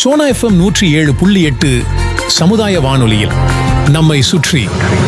Sona FM நூற்றி ஏழு புள்ளி எட்டு சமுதாய வானொலியில் நம்மை சுற்றி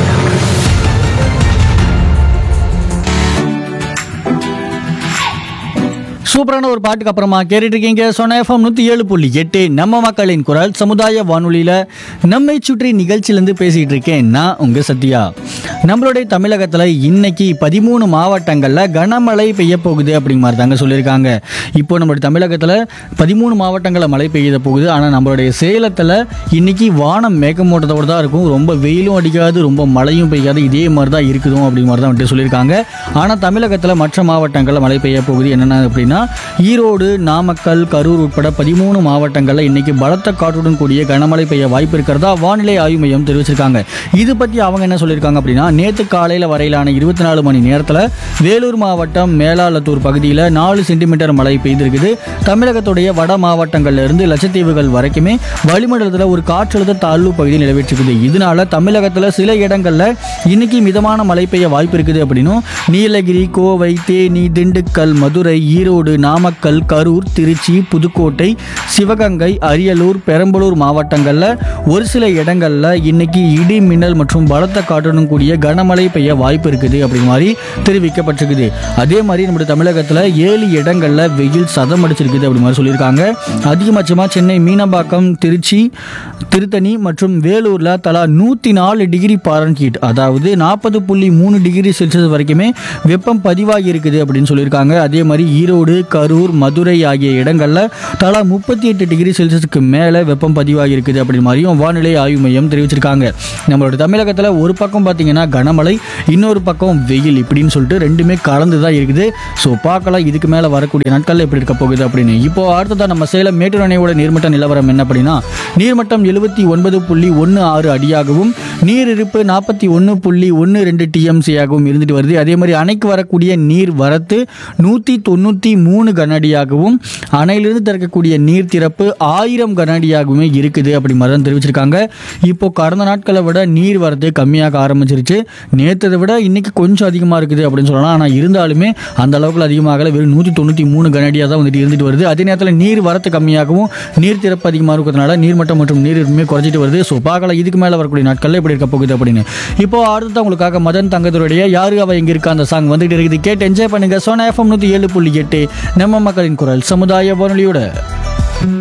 சூப்பரான ஒரு பாட்டுக்கு அப்புறமா கேட்டுட்டு இருக்கீங்க சொன்ன எஃப்எம் நூற்றி ஏழு புள்ளி எட்டு நம்ம மக்களின் குரல் சமுதாய வானொலியில் நம்மை சுற்றி நிகழ்ச்சியிலேருந்து பேசிகிட்டு இருக்கேன் நான் உங்கள் சத்யா நம்மளுடைய தமிழகத்தில் இன்னைக்கு பதிமூணு மாவட்டங்களில் கனமழை பெய்ய போகுது அப்படிங்கிற மாதிரி தாங்க சொல்லியிருக்காங்க இப்போ நம்மளுடைய தமிழகத்தில் பதிமூணு மாவட்டங்களில் மழை பெய்ய போகுது ஆனால் நம்மளுடைய சேலத்தில் இன்னைக்கு வானம் மேகமூட்டத்தோடு தான் இருக்கும் ரொம்ப வெயிலும் அடிக்காது ரொம்ப மழையும் பெய்யாது இதே மாதிரி தான் இருக்குதும் அப்படிங்கிற மாதிரி தான் வந்துட்டு சொல்லியிருக்காங்க ஆனால் தமிழகத்தில் மற்ற மாவட்டங்களில் மழை பெய்ய போகுது என்னென்ன அப்படின்னா ஈரோடு நாமக்கல் கரூர் உட்பட பதிமூணு மாவட்டங்களில் இன்னைக்கு பலத்த காற்றுடன் கூடிய கனமழை பெய்ய வாய்ப்பு இருக்கிறதா வானிலை ஆய்வு மையம் தெரிவிச்சிருக்காங்க இது பற்றி அவங்க என்ன சொல்லியிருக்காங்க அப்படின்னா நேற்று காலையில் வரையிலான இருபத்தி நாலு மணி நேரத்தில் வேலூர் மாவட்டம் மேலாளத்தூர் பகுதியில் நாலு சென்டிமீட்டர் மழை பெய்திருக்குது தமிழகத்துடைய வட மாவட்டங்கள்ல இருந்து லட்சத்தீவுகள் வரைக்குமே வளிமண்டலத்தில் ஒரு காற்றழுத்த தாழ்வு பகுதி நிலவிட்டிருக்குது இதனால தமிழகத்தில் சில இடங்களில் இன்னைக்கு மிதமான மழை பெய்ய வாய்ப்பு இருக்குது அப்படின்னும் நீலகிரி கோவை தேனி திண்டுக்கல் மதுரை ஈரோடு நாமக்கல் கரூர் திருச்சி புதுக்கோட்டை சிவகங்கை அரியலூர் பெரம்பலூர் மாவட்டங்களில் ஒரு சில இடங்களில் இன்னைக்கு இடி மின்னல் மற்றும் பலத்த காற்றுடன் கூடிய கனமழை பெய்ய வாய்ப்பு இருக்குது அப்படிங்கிற மாதிரி தெரிவிக்கப்பட்டிருக்குது அதே மாதிரி நம்முடைய தமிழகத்தில் ஏழு இடங்களில் வெயில் சதம் அடிச்சிருக்குது அப்படி மாதிரி சொல்லியிருக்காங்க அதிகபட்சமாக சென்னை மீனம்பாக்கம் திருச்சி திருத்தணி மற்றும் வேலூரில் தலா நூற்றி நாலு டிகிரி பாரன்ஹீட் அதாவது நாற்பது புள்ளி மூணு டிகிரி செல்சியஸ் வரைக்குமே வெப்பம் பதிவாகி இருக்குது அப்படின்னு சொல்லியிருக்காங்க அதே மாதிரி ஈரோடு கரூர் மதுரை ஆகிய இடங்களில் தலா முப்பத்தி எட்டு டிகிரி செல்சியஸுக்கு மேலே வெப்பம் பதிவாகி இருக்குது அப்படின்னு மாதிரியும் வானிலை ஆய்வு மையம் தெரிவிச்சிருக்காங்க நம்மளோட தமிழகத்தில் ஒரு பக்கம் பார்த்தீங்கன்னா கனமழை இன்னொரு பக்கம் வெயில் இப்படின்னு சொல்லிட்டு ரெண்டுமே கலந்து தான் இருக்குது ஸோ பார்க்கலாம் இதுக்கு மேலே வரக்கூடிய நாட்களில் எப்படி இருக்க போகுது அப்படின்னு இப்போ அடுத்ததான் நம்ம சேலம் மேட்டூர் அணையோட நீர்மட்ட நிலவரம் என்ன அப்படின்னா நீர்மட்டம் எழுபத்தி ஒன்பது புள்ளி ஒன்று ஆறு அடியாகவும் நீர் இருப்பு நாற்பத்தி ஒன்று புள்ளி ஒன்று ரெண்டு டிஎம்சியாகவும் இருந்துட்டு வருது அதே மாதிரி அணைக்கு வரக்கூடிய நீர் வரத்து நூற்றி தொண்ணூற்றி மூணு கனஅடியாகவும் அணையிலிருந்து திறக்கக்கூடிய நீர் திறப்பு ஆயிரம் கனஅடியாகவுமே இருக்குது அப்படி மாதிரி தான் தெரிவிச்சிருக்காங்க இப்போ கடந்த நாட்களை விட நீர் வரத்து கம்மியாக ஆரம்பிச்சிருச்சு நேற்றதை விட இன்னைக்கு கொஞ்சம் அதிகமாக இருக்குது அப்படின்னு சொல்லலாம் ஆனால் இருந்தாலுமே அந்த அளவுக்கு அதிகமாகல வெறும் நூற்றி தொண்ணூற்றி மூணு கனஅடியாக தான் வந்துட்டு இருந்துட்டு வருது அதே நேரத்தில் நீர் வரத்து கம்மியாகவும் நீர் திறப்பு அதிகமாக இருக்கிறதுனால நீர்மட்டம் மற்றும் நீர் இருப்புமே குறைச்சிட்டு வருது ஸோ பார்க்கலாம் இதுக்கு மேலே வரக்கூடிய நாட்களில் எப்படி இருக்க போகுது அப்படின்னு இப்போ அடுத்து உங்களுக்காக மதன் தங்கத்துடைய யாரு அவ எங்க இருக்கா அந்த சாங் வந்துட்டு இருக்குது கேட்டு என்ஜாய் பண்ணுங்க சோனா எஃப்எம் நூற்றி ஏழு புள்ளி எட்டு நம்ம மக்களின் குரல் சமுதாய வானொலியோட